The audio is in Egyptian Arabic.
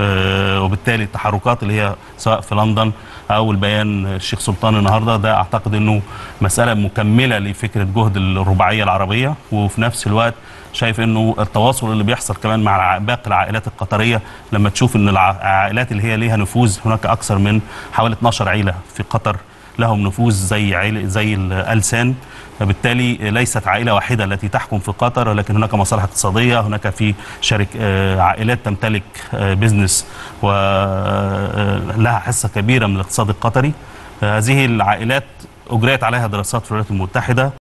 آه، وبالتالي التحركات اللي هي سواء في لندن او البيان الشيخ سلطان النهارده ده اعتقد انه مساله مكمله لفكره جهد الرباعيه العربيه وفي نفس الوقت شايف انه التواصل اللي بيحصل كمان مع الع- باقي العائلات القطريه لما تشوف ان الع- العائلات اللي هي ليها نفوذ هناك اكثر من حوالي 12 عيله في قطر لهم نفوذ زي عيلة زي ال- ال سان فبالتالي ليست عائله واحده التي تحكم في قطر ولكن هناك مصالح اقتصاديه هناك في شرك آه، عائلات تمتلك آه، بزنس ولها حصه كبيره من الاقتصاد القطري آه، هذه العائلات اجريت عليها دراسات في الولايات المتحده